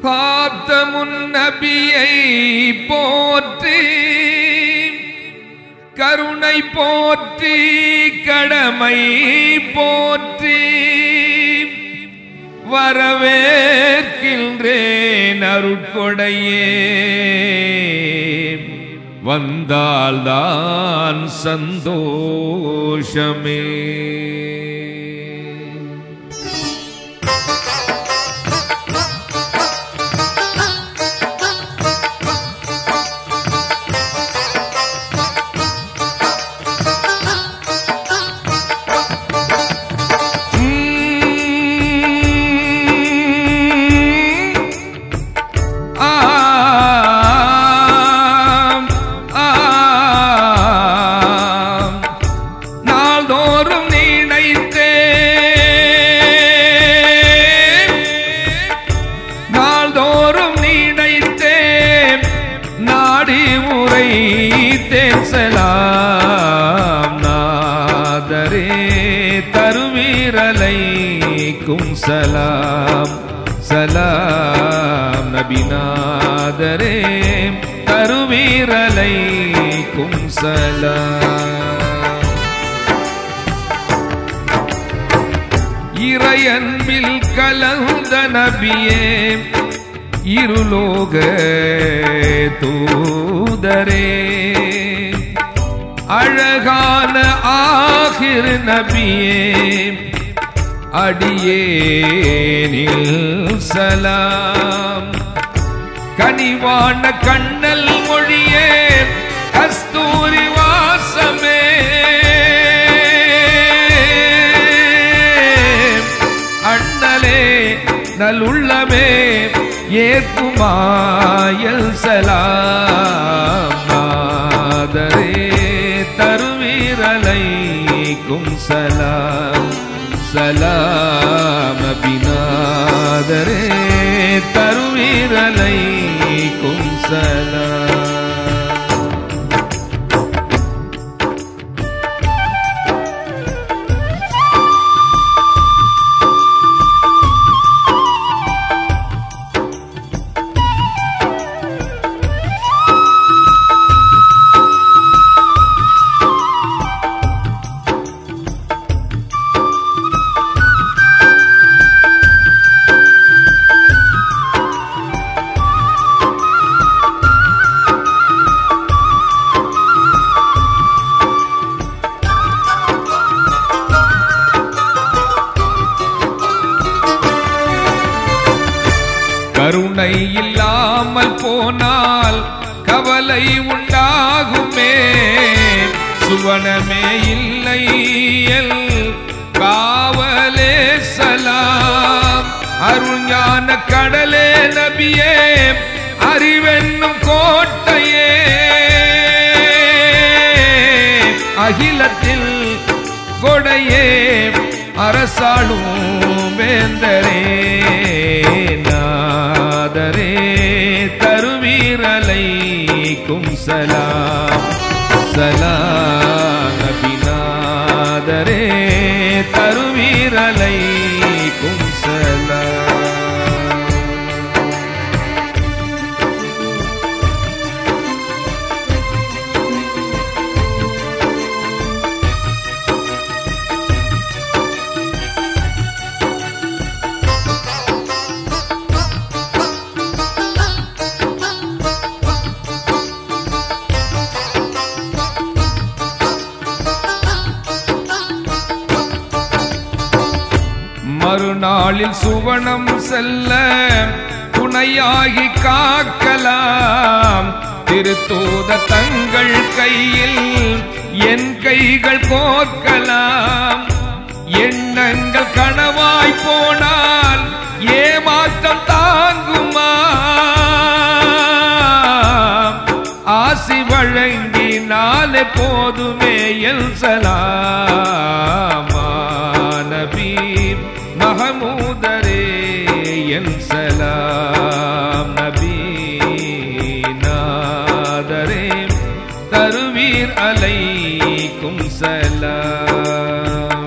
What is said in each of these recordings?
காத்தமுன் நபியை போற்றி கருணை போற்றி கடமை போற்றி வரவேற்கின்றேன் அருட்கொடையே வந்தால்தான் சந்தோஷமே ஆம், ஆம். நாள்தோறும் நினைத்தே நாள்தோறும் நினைத்தே நாடி முறை தேசலாம் நாதரே தருவீரலைக்கும் சலாம் சலாம் நபிநாதரே தருவீரலைக்கும் சலாம் இறையன்பில் கலந்த நபியே இருலோக தூதரே அழகான ஆகிர் நபியே அடியேனில் சலாம் கனிவான கண்ணல் மொழியே கஸ்தூரி வாசமே அண்ணலே நலுள்ளமே ஏற்குமாயல் சலாம் நாதரே தருவீரலைக்கும் சலாம் சலாம் நபிநாதரே தருவீரலைக்கும் சலாம் கருணை இல்லாமல் போனால் கவலை உண்டாகுமே சுவனமே இல்லை எல் காவலே சலாம் அருஞான கடலே நபியே அறிவென்னும் கோட்டையே அகிலத்தில் கொடையே அரசாளும் வேந்தரே நாதரே தருவீரலைக்கும் சலாம் சலாம் நபிநாதரே தருவீரலைக்கும் சலாம் மறுநாளில் சுவனம் செல்ல துணையாகி காக்கலாம் திருத்தூத தங்கள் கையில் என் கைகள் கோர்க்கலாம் எண்ணங்கள் கனவாய் போனால் ஏமாற்றம் தாங்குமா ஆசி வழங்கினாலே போதுமே எல் சலாமா நபி மஹமூதரே என் சலாம் நபி நாதரே தருவீர் அலைக்கும் சலாம்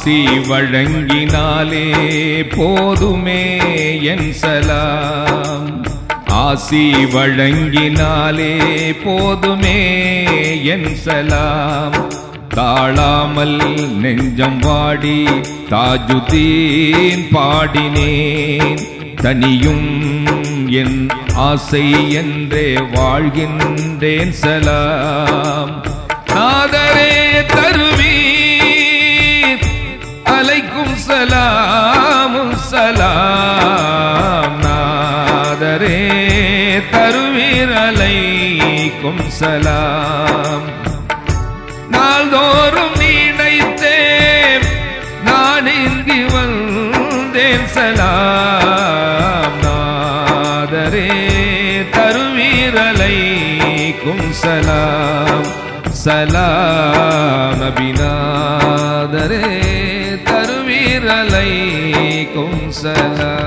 ஆசி வழங்கினாலே போதுமே என் சலாம் ஆசி வழங்கினாலே போதுமே என் சலாம் தாழாமல் நெஞ்சம் வாடி தாஜுதீன் பாடினேன் தனியும் என் ஆசை என்றே வாழ்கின்றேன் சலாம் நாதரே தருவீர் அலைக்கும் சலாமும் சலாம் நாதரே தருவீர் அலைக்கும் சலாம் நாள்தோறும் நினைத்தேன் நான் இங்கு வந்தேன் சலாம் நாதரே தருவீரலைக்கும் சலாம் சலாம் நபிநாதரே தருவீரலைக்கும் சலாம்